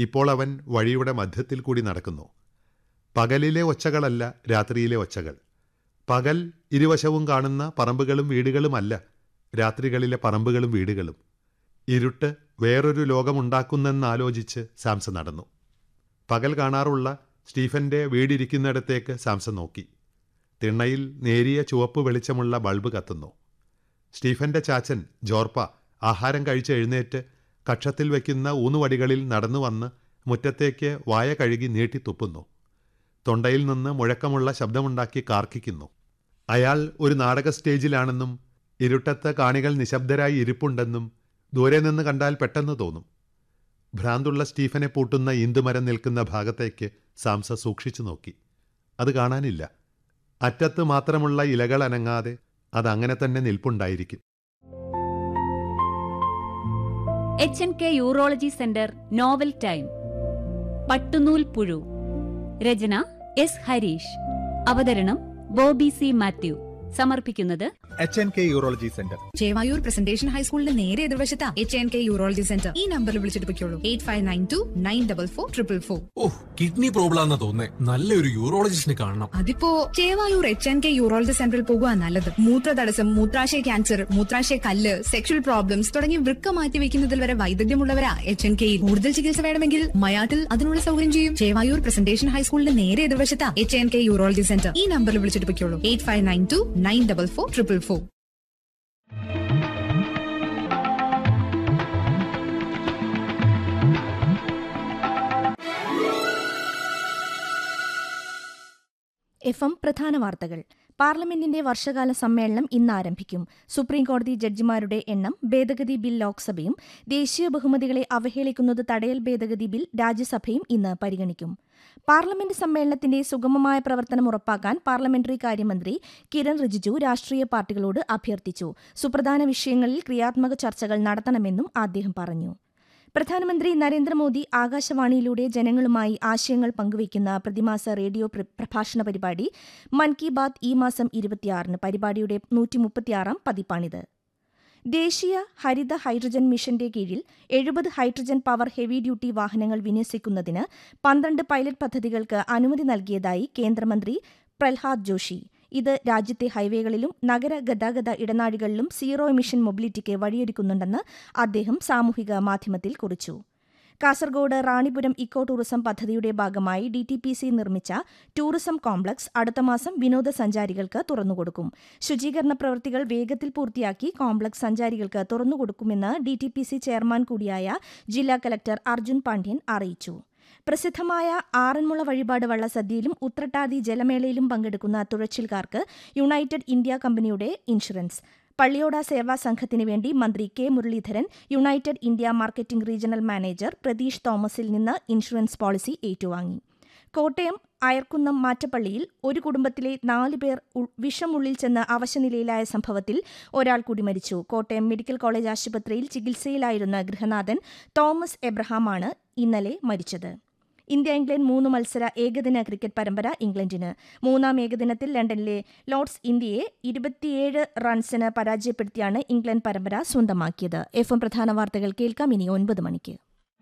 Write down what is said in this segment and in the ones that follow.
ഇപ്പോൾ അവൻ വഴിയുടെ മധ്യത്തിൽ കൂടി നടക്കുന്നു പകലിലെ ഒച്ചകളല്ല രാത്രിയിലെ ഒച്ചകൾ പകൽ ഇരുവശവും കാണുന്ന പറമ്പുകളും വീടുകളുമല്ല രാത്രികളിലെ പറമ്പുകളും വീടുകളും ഇരുട്ട് വേറൊരു ലോകമുണ്ടാക്കുന്നെന്നാലോചിച്ച് സാംസൺ നടന്നു പകൽ കാണാറുള്ള സ്റ്റീഫന്റെ വീടിരിക്കുന്നിടത്തേക്ക് സാംസൺ നോക്കി തിണ്ണയിൽ നേരിയ ചുവപ്പ് വെളിച്ചമുള്ള ബൾബ് കത്തുന്നു സ്റ്റീഫന്റെ ചാച്ചൻ ജോർപ്പ ആഹാരം കഴിച്ച് എഴുന്നേറ്റ് കക്ഷത്തിൽ വയ്ക്കുന്ന ഊന്നുവടികളിൽ നടന്നു വന്ന് മുറ്റത്തേക്ക് വായ കഴുകി നീട്ടി തുപ്പുന്നു തൊണ്ടയിൽ നിന്ന് മുഴക്കമുള്ള ശബ്ദമുണ്ടാക്കി കാർക്കിക്കുന്നു അയാൾ ഒരു നാടക സ്റ്റേജിലാണെന്നും ഇരുട്ടത്ത് കാണികൾ നിശബ്ദരായി ഇരിപ്പുണ്ടെന്നും ദൂരെ നിന്ന് കണ്ടാൽ പെട്ടെന്ന് തോന്നും ഭ്രാന്തുള്ള സ്റ്റീഫനെ പൂട്ടുന്ന ഇന്ദുമരം നിൽക്കുന്ന ഭാഗത്തേക്ക് സാംസ സൂക്ഷിച്ചു നോക്കി അത് കാണാനില്ല അറ്റത്ത് മാത്രമുള്ള ഇലകൾ അനങ്ങാതെ അതങ്ങനെ തന്നെ നിൽപ്പുണ്ടായിരിക്കും H N K urology centre novel time പട്ടുനൂൽ പുഴു രചന എസ് ഹരീഷ് അവതരണം ബോബി സി മാത്യു സമർപ്പിക്കുന്നത് H N K urology centre Chevayur presentation ഹൈസ്കൂളിന്റെ നേരെ എതിർവശത്താ H N K urology centre ഈ നമ്പറിൽ വിളിച്ചിട്ട് പൊയ്ക്കോളൂ eight five nine two nine double four triple four ഓ കിഡ്നി പ്രോബ്ലം ആണെന്ന് തോന്നേ നല്ലൊരു യൂറോളജിസ്റ്റിനെ കാണണം അതിപ്പോ Chevayur H N K urology സെന്ററിൽ പോകുക നല്ലത് മൂത്രതടസ്സം മൂത്രാശയ ക്യാൻസർ മൂത്രാശയ കല്ല് സെക്ഷൽ പ്രോബ്ലംസ് തുടങ്ങി വൃക്ക മാറ്റി വെക്കുന്നതിൽ വരെ വൈദഗ്ധ്യമുള്ളവരാ എച്ച് എൻ കെയിൽ കൂടുതൽ ചികിത്സ വേണമെങ്കിൽ മയാട്ടിൽ അതിനുള്ള സൗകര്യം ചെയ്യും ചേവായൂർ പ്രസന്റേഷൻ ഹൈസ്കൂളിന്റെ നേരെ എതിർവശത്താ H N K urology centre ഈ നമ്പറിൽ വിളിച്ചിട്ട് പൊയ്ക്കോളൂ eight five nine two nine double four triple four F M പ്രധാന വാർത്തകൾ പാർലമെന്റിന്റെ വർഷകാല സമ്മേളനം ഇന്ന് ആരംഭിക്കും സുപ്രീം കോടതി ജഡ്ജിമാരുടെ എണ്ണം ഭേദഗതി ബിൽ ലോക്സഭയും ദേശീയ ബഹുമതികളെ അവഹേളിക്കുന്നത് തടയൽ ഭേദഗതി ബിൽ രാജ്യസഭയും ഇന്ന് പരിഗണിക്കും പാർലമെന്റ് സമ്മേളനത്തിന്റെ സുഗമമായ പ്രവർത്തനം ഉറപ്പാക്കാൻ പാർലമെന്ററി കാര്യമന്ത്രി കിരൺ റിജിജു രാഷ്ട്രീയ പാർട്ടികളോട് അഭ്യർത്ഥിച്ചു സുപ്രധാന വിഷയങ്ങളിൽ ക്രിയാത്മക ചർച്ചകൾ നടത്തണമെന്നും അദ്ദേഹം പറഞ്ഞു പ്രധാനമന്ത്രി നരേന്ദ്രമോദി ആകാശവാണിയിലൂടെ ജനങ്ങളുമായി ആശയങ്ങൾ പങ്കുവയ്ക്കുന്ന പ്രതിമാസ റേഡിയോ പ്ര- പ്രഭാഷണ പരിപാടി മൻ കി ബാത് ഈ മാസം ഇരുപത്തിയാറിന് പരിപാടിയുടെ നൂറ്റി മുപ്പത്തിയാറാം പതിപ്പാണിത് ദേശീയ ഹരിത ഹൈഡ്രജൻ മിഷന്റെ കീഴിൽ എഴുപത് ഹൈഡ്രജൻ പവർ ഹെവി ഡ്യൂട്ടി വാഹനങ്ങൾ വിന്യസിക്കുന്നതിന് പന്ത്രണ്ട് പൈലറ്റ് പദ്ധതികൾക്ക് അനുമതി നൽകിയതായി കേന്ദ്രമന്ത്രി പ്രഹ്ലാദ് ജോഷി ഇത് രാജ്യത്തെ ഹൈവേകളിലും നഗര ഗതാഗത ഇടനാഴികളിലും സീറോ എമിഷൻ മൊബിലിറ്റിക്ക് വഴിയൊരുക്കുന്നുണ്ടെന്ന് അദ്ദേഹം സാമൂഹിക മാധ്യമത്തിൽ കുറിച്ചു കാസർഗോഡ് റാണിപുരം ഇക്കോ ടൂറിസം പദ്ധതിയുടെ ഭാഗമായി ഡി ടി പി സി നിർമ്മിച്ച ടൂറിസം കോംപ്ലക്സ് അടുത്ത മാസം വിനോദസഞ്ചാരികൾക്ക് തുറന്നുകൊടുക്കും ശുചീകരണ പ്രവൃത്തികൾ വേഗത്തിൽ പൂർത്തിയാക്കി കോംപ്ലക്സ് സഞ്ചാരികൾക്ക് തുറന്നുകൊടുക്കുമെന്ന് D T P C chairman കൂടിയായ ജില്ലാ കലക്ടർ അർജുൻ പാണ്ഡ്യൻ അറിയിച്ചു പ്രസിദ്ധമായ ആറന്മുള വഴിപാട് വള്ളസദ്യയിലും ഉത്രട്ടാതി ജലമേളയിലും പങ്കെടുക്കുന്ന തുഴച്ചിൽക്കാർക്ക് യുണൈറ്റഡ് ഇന്ത്യ കമ്പനിയുടെ ഇൻഷുറൻസ് പള്ളിയോട സേവാ സംഘത്തിന് വേണ്ടി മന്ത്രി K Muraleedharan united India marketing regional manager Pratheesh തോമസിൽ നിന്ന് ഇൻഷുറൻസ് പോളിസി ഏറ്റുവാങ്ങി കോട്ടയം അയർക്കുന്നം മാറ്റപ്പള്ളിയിൽ ഒരു കുടുംബത്തിലെ നാല് പേർ ഉ- വിഷമുള്ളിൽ ചെന്ന് അവശനിലയിലായ സംഭവത്തിൽ ഒരാൾ കൂടി മരിച്ചു കോട്ടയം മെഡിക്കൽ കോളേജ് ആശുപത്രിയിൽ ചികിത്സയിലായിരുന്ന ഗൃഹനാഥൻ തോമസ് എബ്രഹാമാണ് ഇന്നലെ മരിച്ചത് ഇന്ത്യ ഇംഗ്ലണ്ട് മൂന്ന് മത്സര ഏകദിന ക്രിക്കറ്റ് പരമ്പര ഇംഗ്ലണ്ടിന് മൂന്നാം ഏകദിനത്തിൽ ലണ്ടനിലെ ലോർഡ്സ് ഇന്ത്യയെ ഇരുപത്തിയേഴ് റൺസിന് പരാജയപ്പെടുത്തിയാണ് ഇംഗ്ലണ്ട് പരമ്പര സ്വന്തമാക്കിയത് എഫ് എം പ്രധാന വാർത്തകൾ കേൾക്കാം ഇനി ഒൻപത് മണിക്ക്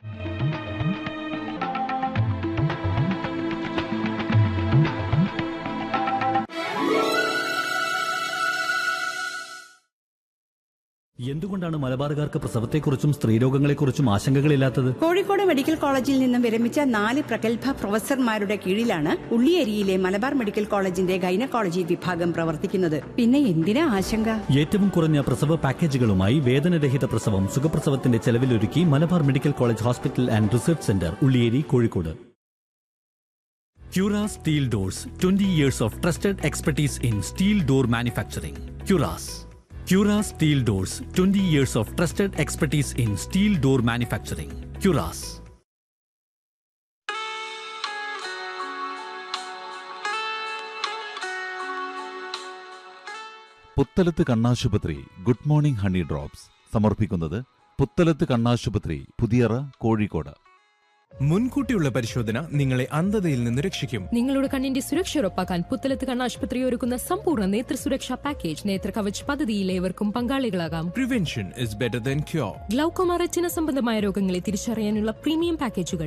എന്തുകൊണ്ടാണ് മലബാറുകാർക്ക് പ്രസവത്തെക്കുറിച്ചും സ്ത്രീരോഗങ്ങളെക്കുറിച്ചും ആശങ്കകളില്ലാത്തത് കോഴിക്കോട് മെഡിക്കൽ കോളേജിൽ നിന്നും വിരമിച്ച നാല് പ്രഗത്ഭ പ്രൊഫസർമാരുടെ കീഴിലാണ് ഉള്ളിയേരിയിലെ മലബാർ മെഡിക്കൽ കോളേജിന്റെ ഗൈനക്കോളജി വിഭാഗം പ്രവർത്തിക്കുന്നത് പിന്നെ എന്തിനാ ആശങ്ക ഏറ്റവും കുറഞ്ഞ പ്രസവ പാക്കേജുകളുമായി വേദനരഹിത പ്രസവം സുഖപ്രസവത്തിന്റെ ചെലവിലൊരുക്കി Malabar medical college hospital and research centre Ulliyeri Kozhikode Cura Steel Doors 20 years of trusted expertise in steel door manufacturing. Curas. Cura Steel Doors 20 years of trusted expertise in steel door manufacturing. Curas. Puthalath കണ്ണാശുപത്രി ഗുഡ് മോർണിംഗ് ഹണി ഡ്രോപ്സ് സമർപ്പിക്കുന്നത് പുത്തലത്ത് കണ്ണാശുപത്രി പുതിയറ കോഴിക്കോട് മുൻകൂട്ടിയുള്ള പരിശോധന നിങ്ങളെ അന്ധതയിൽ നിന്ന് രക്ഷിക്കും നിങ്ങളുടെ കണ്ണിന്റെ സുരക്ഷ ഉറപ്പാക്കാൻ പുത്തലത്ത് കണ്ണാശുപത്രി ഒരുക്കുന്ന സമ്പൂർണ്ണ നേത്ര സുരക്ഷാ പാക്കേജ് നേത്ര കവച് പദ്ധതിയിൽ ഏവർക്കും പങ്കാളികളാകാം prevention is better than cure glaucoma retina സംബന്ധമായ രോഗങ്ങളെ തിരിച്ചറിയാനുള്ള പ്രീമിയം പാക്കേജുകൾ